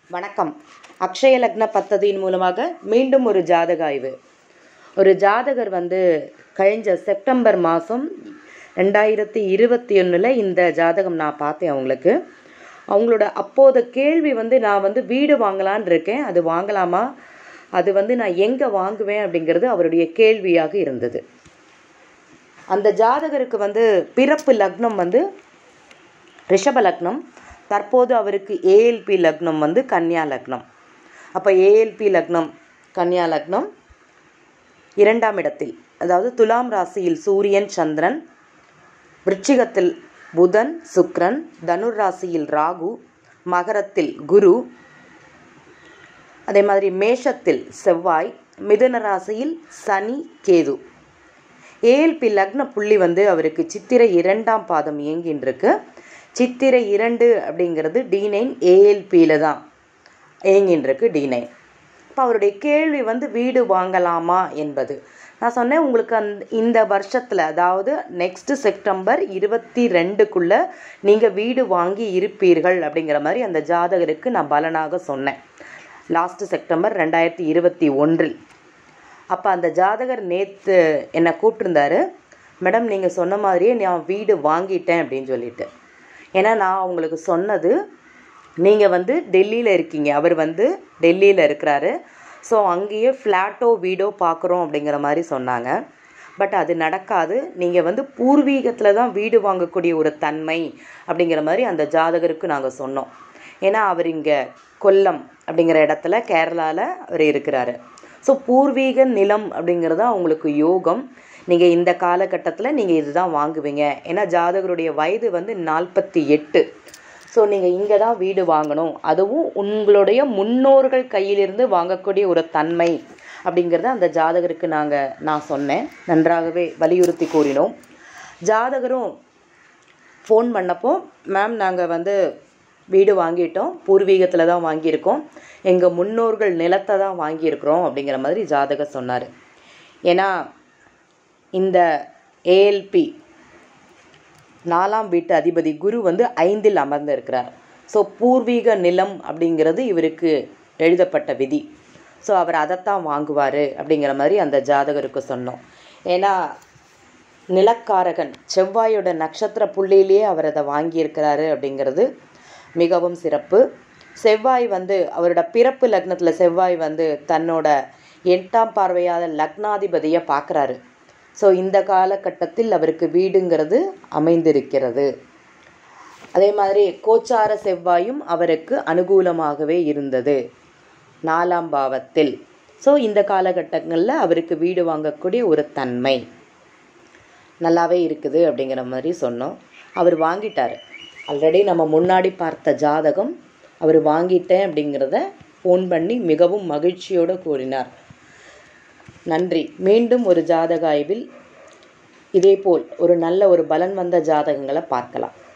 வணக்கம் அக்ஷய லக்ன பத்ததியின் மூலமாக மீண்டும் ஒரு ஜாதக ஆய்வு ஒரு ஜாதகர் வந்து கழிஞ்ச செப்டம்பர் மாதம் ரெண்டாயிரத்தி இருபத்தி ஒன்றில் இந்த ஜாதகம் நான் பார்த்தேன் அவங்களுக்கு அவங்களோட அப்போத கேள்வி வந்து நான் வந்து வீடு வாங்கலான் இருக்கேன் அது வாங்கலாமா அது வந்து நான் எங்கே வாங்குவேன் அப்படிங்கிறது அவருடைய கேள்வியாக இருந்தது அந்த ஜாதகருக்கு வந்து பிறப்பு லக்னம் வந்து ரிஷப லக்னம் தற்போது அவருக்கு ஏஎல்பி லக்னம் வந்து கன்னியா லக்னம் அப்போ ஏஎல்பி லக்னம் கன்னியா லக்னம் இரண்டாம் இடத்தில் அதாவது துலாம் ராசியில் சூரியன் சந்திரன் விருச்சிகத்தில் புதன் சுக்ரன் தனுர் ராசியில் ராகு மகரத்தில் குரு அதே மாதிரி மேஷத்தில் செவ்வாய் மிதுன ராசியில் சனி கேது ஏஎல்பி லக்ன புள்ளி வந்து அவருக்கு சித்திரை இரண்டாம் பாதம் இயங்கின்றிருக்கு சித்திரை இரண்டு அப்படிங்கிறது டி நைன் ஏஎல்பியில் தான் இயங்கின்றிருக்கு டி நைன் இப்போ அவருடைய கேள்வி வந்து வீடு வாங்கலாமா என்பது நான் சொன்னேன் உங்களுக்கு அந் இந்த வருஷத்தில் அதாவது நெக்ஸ்ட் செப்டம்பர் இருபத்தி ரெண்டுக்குள்ளே நீங்கள் வீடு வாங்கி இருப்பீர்கள் அப்படிங்கிற மாதிரி அந்த ஜாதகருக்கு நான் பலனாக சொன்னேன் லாஸ்ட் செப்டம்பர் ரெண்டாயிரத்தி இருபத்தி ஒன்றில் அப்போ அந்த ஜாதகர் நேற்று என்னை கூப்பிட்டுருந்தாரு மேடம் நீங்கள் சொன்ன மாதிரியே நான் வீடு வாங்கிட்டேன் அப்படின்னு சொல்லிட்டு ஏன்னா நான் அவங்களுக்கு சொன்னது நீங்கள் வந்து டெல்லியில் இருக்கீங்க அவர் வந்து டெல்லியில் இருக்கிறாரு ஸோ அங்கேயே ஃப்ளாட்டோ வீடோ பார்க்குறோம் அப்படிங்கிற மாதிரி சொன்னாங்க பட் அது நடக்காது நீங்கள் வந்து பூர்வீகத்தில் தான் வீடு வாங்கக்கூடிய ஒரு தன்மை அப்படிங்கிற மாதிரி அந்த ஜாதகருக்கு நாங்கள் சொன்னோம் ஏன்னா அவர் இங்கே கொல்லம் அப்படிங்கிற இடத்துல கேரளாவில் அவர் இருக்கிறாரு ஸோ பூர்வீக நிலம் அப்படிங்கிறது அவங்களுக்கு யோகம் நீங்கள் இந்த காலகட்டத்தில் நீங்கள் இதுதான் வாங்குவீங்க ஏன்னா ஜாதகருடைய வயது வந்து நாற்பத்தி எட்டு ஸோ நீங்கள் இங்கே தான் வீடு வாங்கணும் அதுவும் உங்களுடைய முன்னோர்கள் கையிலிருந்து வாங்கக்கூடிய ஒரு தன்மை அப்படிங்கிறத அந்த ஜாதகருக்கு நாங்கள் நான் சொன்னேன் நன்றாகவே வலியுறுத்தி கூறினோம் ஜாதகரும் ஃபோன் பண்ணப்போ மேம் நாங்கள் வந்து வீடு வாங்கிட்டோம் பூர்வீகத்தில் தான் வாங்கியிருக்கோம் எங்கள் முன்னோர்கள் நிலத்தை தான் வாங்கியிருக்கிறோம் அப்படிங்கிற மாதிரி ஜாதகர் சொன்னார் ஏன்னா இந்த ஏஎல்பி நாலாம் வீட்டு அதிபதி குரு வந்து ஐந்தில் அமர்ந்து இருக்கிறார் ஸோ பூர்வீக நிலம் அப்படிங்கிறது இவருக்கு எழுதப்பட்ட விதி ஸோ அவர் அதைத்தான் வாங்குவார் அப்படிங்கிற மாதிரி அந்த ஜாதகருக்கு சொன்னோம் ஏன்னா நிலக்காரகன் செவ்வாயோட நட்சத்திர புள்ளியிலேயே அவர் அதை வாங்கியிருக்கிறாரு அப்படிங்கிறது மிகவும் சிறப்பு செவ்வாய் வந்து அவரோட பிறப்பு லக்னத்தில் செவ்வாய் வந்து தன்னோட எட்டாம் பார்வையாத லக்னாதிபதியை பார்க்குறாரு ஸோ இந்த காலகட்டத்தில் அவருக்கு வீடுங்கிறது அமைந்திருக்கிறது அதே மாதிரி கோச்சார செவ்வாயும் அவருக்கு அனுகூலமாகவே இருந்தது நாலாம் பாவத்தில் ஸோ இந்த காலகட்டங்களில் அவருக்கு வீடு வாங்கக்கூடிய ஒரு தன்மை நல்லாவே இருக்குது அப்படிங்கிற மாதிரி சொன்னோம் அவர் வாங்கிட்டார் ஆல்ரெடி நம்ம முன்னாடி பார்த்த ஜாதகம் அவர் வாங்கிட்டேன் அப்படிங்கிறத ஃபோன் பண்ணி மிகவும் மகிழ்ச்சியோடு கூறினார் நன்றி மீண்டும் ஒரு ஜாதக ஆய்வில் இதேபோல் ஒரு நல்ல ஒரு பலன் வந்த ஜாதகங்களை பார்க்கலாம்